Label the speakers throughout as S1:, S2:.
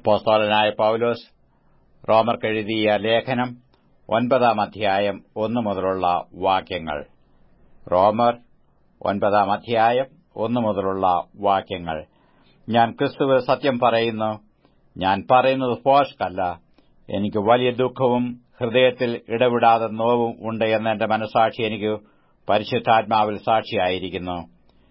S1: അപ്പോസ്തോലനായ പൌലോസ് റോമർക്കെഴുതിയ ലേഖനം ഒൻപതാം അധ്യായം ഒന്നു മുതലുള്ള വാക്യങ്ങൾ റോമർ ഒൻപതാം അധ്യായം ഒന്നു മുതലുള്ള വാക്യങ്ങൾ ഞാൻ ക്രിസ്തുവിൽ സത്യം പറയുന്നു ഞാൻ പറയുന്നത് പോഷ്കല്ല എനിക്ക് വലിയ ദുഃഖവും ഹൃദയത്തിൽ ഇടവിടാതെ നോവും ഉണ്ട് എന്ന എന്റെ മനസാക്ഷി എനിക്ക് പരിശുദ്ധാത്മാവിൽ സാക്ഷിയായിരിക്കുന്നു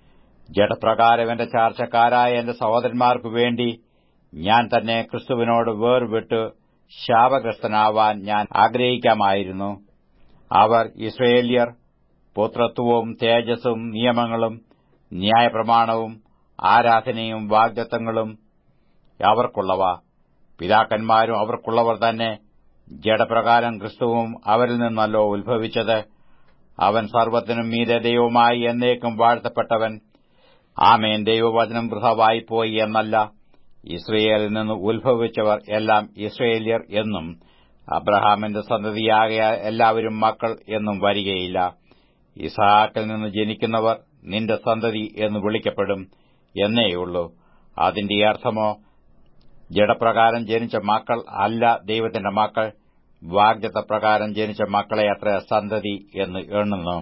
S1: ജഡപ്രകാരം എന്റെ ചാർച്ചക്കാരായ എന്റെ സഹോദരന്മാർക്കു വേണ്ടി ഞാൻ തന്നെ ക്രിസ്തുവിനോട് വേർവിട്ട് ശാപഗ്രസ്തനാവാൻ ഞാൻ ആഗ്രഹിക്കാമായിരുന്നു അവർ ഇസ്രയേല്യർ പുത്രത്വവും തേജസ്സും നിയമങ്ങളും ന്യായപ്രമാണവും ആരാധനയും വാഗ്ദത്തങ്ങളും അവർക്കുള്ളവ പിതാക്കന്മാരും അവർക്കുള്ളവർ തന്നെ ജഡപ്രകാരം ക്രിസ്തുവും അവരിൽ നിന്നല്ലോ ഉത്ഭവിച്ചത് അവൻ സർവത്തിനും മീതെ ദൈവമായി എന്നേക്കും വാഴ്ത്തപ്പെട്ടവൻ ആമേൻ ദൈവവചനം വൃഥവായിപ്പോയി എന്നല്ല ഇസ്രയേലിൽ നിന്ന് ഉത്ഭവിച്ചവർ എല്ലാം ഇസ്രയേല്യർ എന്നും അബ്രഹാമിന്റെ സന്തതിയാകയ എല്ലാവരും മക്കൾ എന്നും വരികയില്ല ഇസഹാക്കിൽ നിന്ന് ജനിക്കുന്നവർ നിന്റെ സന്തതി എന്ന് വിളിക്കപ്പെടും എന്നേയുള്ളൂ അതിന്റെ അർത്ഥമോ ജഡപ്രകാരം ജനിച്ച മക്കൾ അല്ല ദൈവത്തിന്റെ മക്കൾ വാഗ്ദത്തപ്രകാരം ജനിച്ച മക്കളെ അത്ര സന്തതി എന്ന് എണ്ണുന്നു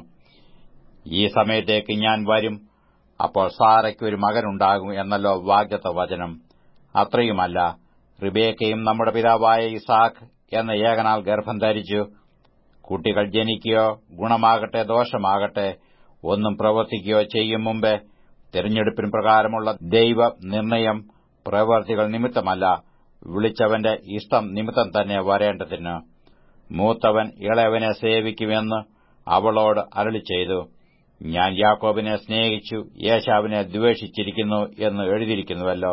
S1: ഈ സമയത്തേക്ക് ഞാൻ വരും അപ്പോൾ സാറയ്ക്ക് ഒരു മകനുണ്ടാകും എന്നല്ലോ വാഗ്ദത്ത വചനം അത്രയുമല്ല റിബേക്കയും നമ്മുടെ പിതാവായ ഇസാഖ് എന്ന ഏകനാൽ ഗർഭം ധരിച്ചു കുട്ടികൾ ജനിക്കുകയോ ഗുണമാകട്ടെ ദോഷമാകട്ടെ ഒന്നും പ്രവർത്തിക്കുകയോ ചെയ്യും മുമ്പേ തെരഞ്ഞെടുപ്പിന് പ്രകാരമുള്ള ദൈവ നിർണയം പ്രവർത്തികൾ നിമിത്തമല്ല വിളിച്ചവന്റെ ഇഷ്ടം നിമിത്തം തന്നെ വരേണ്ടതിന് മൂത്തവൻ ഇളയവനെ സേവിക്കുമെന്ന് അവളോട് അരളി ചെയ്തു ഞാൻ യാക്കോബിനെ സ്നേഹിച്ചു യേശാവിനെ ദ്വേഷിച്ചിരിക്കുന്നു എന്ന് എഴുതിയിരിക്കുന്നുവല്ലോ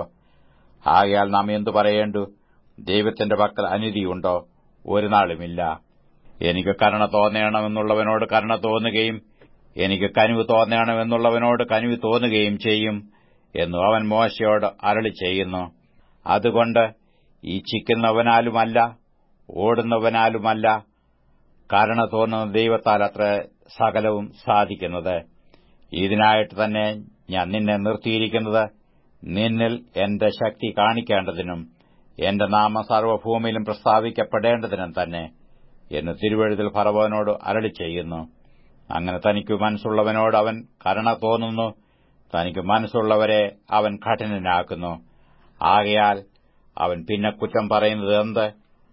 S1: ആകയാൽ നാം എന്തു പറയേണ്ടു ദൈവത്തിന്റെ പക്കൽ അനീതിയുണ്ടോ ഒരു നാളുമില്ല എനിക്ക് കരുണ തോന്നണമെന്നുള്ളവനോട് കരുണ തോന്നുകയും എനിക്ക് കനിവ് തോന്നണമെന്നുള്ളവനോട് കനിവ് തോന്നുകയും ചെയ്യും എന്നു അവൻ മോശയോട് അരളി ചെയ്യുന്നു അതുകൊണ്ട് ഇച്ഛിക്കുന്നവനാലുമല്ല ഓടുന്നവനാലുമല്ല കരുണ തോന്നുന്ന ദൈവത്താൽ അത്ര സകലവും സാധിക്കുന്നത് ഇതിനായിട്ട് തന്നെ ഞാൻ നിന്നെ നിർത്തിയിരിക്കുന്നത് നിന്നിൽ എന്റെ ശക്തി കാണിക്കേണ്ടതിനും എന്റെ നാമം സർവ്വഭൂമിയിലും പ്രസ്താവിക്കപ്പെടേണ്ടതിനും തന്നെ എന്ന് തിരുവഴുതിൽ ഫറവോനോട് അരളി ചെയ്യുന്നു അങ്ങനെ തനിക്ക് മനസ്സുള്ളവനോട് അവൻ കരുണ തോന്നുന്നു തനിക്ക് മനസ്സുള്ളവരെ അവൻ കഠിനനാക്കുന്നു ആകയാൽ അവൻ പിന്നെ കുറ്റം പറയുന്നത് എന്ത്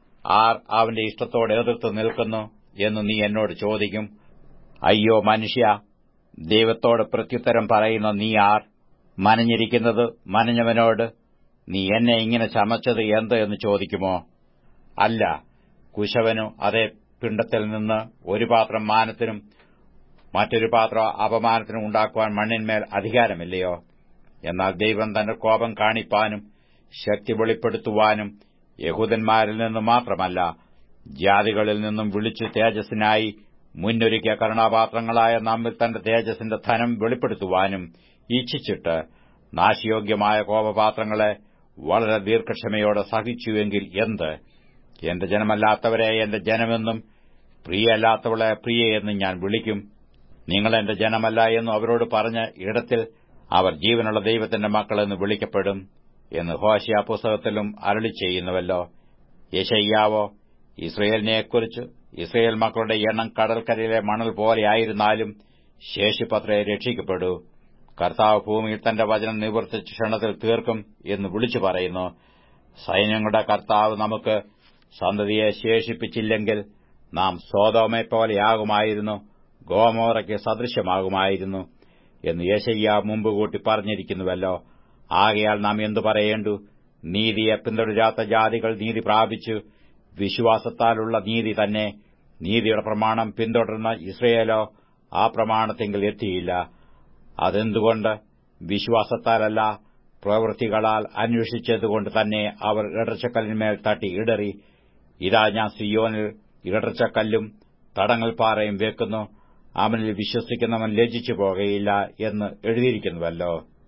S1: ആർ അവന്റെ ഇഷ്ടത്തോട് എതിർത്ത് നിൽക്കുന്നു എന്ന് നീ എന്നോട് ചോദിക്കും അയ്യോ മനുഷ്യ ദൈവത്തോട് പ്രത്യുത്തരം പറയുന്ന നീ ആർ മനഞ്ഞിരിക്കുന്നത് മനഞ്ഞവനോട് നീ എന്നെ ഇങ്ങനെ ചമച്ചത് എന്ത് എന്ന് ചോദിക്കുമോ അല്ല കുശവനു അതേ പിണ്ടത്തിൽ നിന്ന് ഒരു പാത്രം മാനത്തിനും മറ്റൊരു പാത്രം അപമാനത്തിനും ഉണ്ടാക്കുവാൻ മണ്ണിന്മേൽ അധികാരമില്ലയോ എന്നാൽ ദൈവം തന്റെ കോപം കാണിപ്പാനും ശക്തി വെളിപ്പെടുത്തുവാനും യഹൂദന്മാരിൽ നിന്ന് മാത്രമല്ല ജാതികളിൽ നിന്നും വിളിച്ചു തേജസ്സിനായി മുന്നൊരുക്കിയ കരുണാപാത്രങ്ങളായ നമ്മിൽ തന്റെ തേജസ്സിന്റെ ധനം വെളിപ്പെടുത്തുവാനും ഇച്ഛിച്ചിട്ട് നാശയോഗ്യമായ കോപപാത്രങ്ങളെ വളരെ ദീർഘക്ഷമയോടെ സഹിച്ചുവെങ്കിൽ എന്ത് എന്റെ ജനമല്ലാത്തവരെ എന്റെ ജനമെന്നും പ്രിയല്ലാത്തവളെ പ്രിയയെന്നും ഞാൻ വിളിക്കും നിങ്ങൾ എന്റെ ജനമല്ല എന്നും അവരോട് പറഞ്ഞ ഇടത്തിൽ അവർ ജീവനുള്ള ദൈവത്തിന്റെ മക്കളെന്ന് വിളിക്കപ്പെടും എന്ന് ഹോശിയ പുസ്തകത്തിലും അരളി ചെയ്യുന്നുവല്ലോ യശയ്യാവോ ഇസ്രയേലിനെക്കുറിച്ച് ഇസ്രയേൽ മക്കളുടെ എണ്ണം കടൽക്കരയിലെ മണൽ പോലെയായിരുന്നാലും ശേഷിപ്പത്രേ രക്ഷിക്കപ്പെടൂ കർത്താവ് ഭൂമിയിൽ തന്റെ വചനം നിവർത്തിച്ച ക്ഷണത്തിൽ തീർക്കും എന്ന് വിളിച്ചു പറയുന്നു സൈന്യങ്ങളുടെ കർത്താവ് നമുക്ക് സന്തതിയെ ശേഷിപ്പിച്ചില്ലെങ്കിൽ നാം സോതോമെ പോലെയാകുമായിരുന്നു ഗോമോറയ്ക്ക് സദൃശ്യമാകുമായിരുന്നു എന്ന് യേശയ്യ മുമ്പ് കൂട്ടി പറഞ്ഞിരിക്കുന്നുവല്ലോ ആകയാൽ നാം എന്തു പറയേണ്ടു നീതിയെ പിന്തുടരാത്ത ജാതികൾ നീതി പ്രാപിച്ചു വിശ്വാസത്താലുള്ള നീതി തന്നെ നീതിയുടെ പ്രമാണം പിന്തുടർന്ന ഇസ്രയേലോ ആ പ്രമാണത്തെങ്കിൽ എത്തിയില്ല അതെന്തുകൊണ്ട് വിശ്വാസത്താലല്ല പ്രവൃത്തികളാൽ അന്വേഷിച്ചതുകൊണ്ട് തന്നെ അവർ ഇടർച്ചക്കല്ലിന്മേൽ തട്ടി ഇടറി ഇതാ ഞാൻ സിയോനിൽ ഇടർച്ചക്കല്ലും തടങ്ങൽ പാറയും വെക്കുന്നു അവനിൽ വിശ്വസിക്കുന്നവൻ ലജ്ജിച്ചു പോകയില്ല എന്ന് എഴുതിയിരിക്കുന്നുവല്ലോ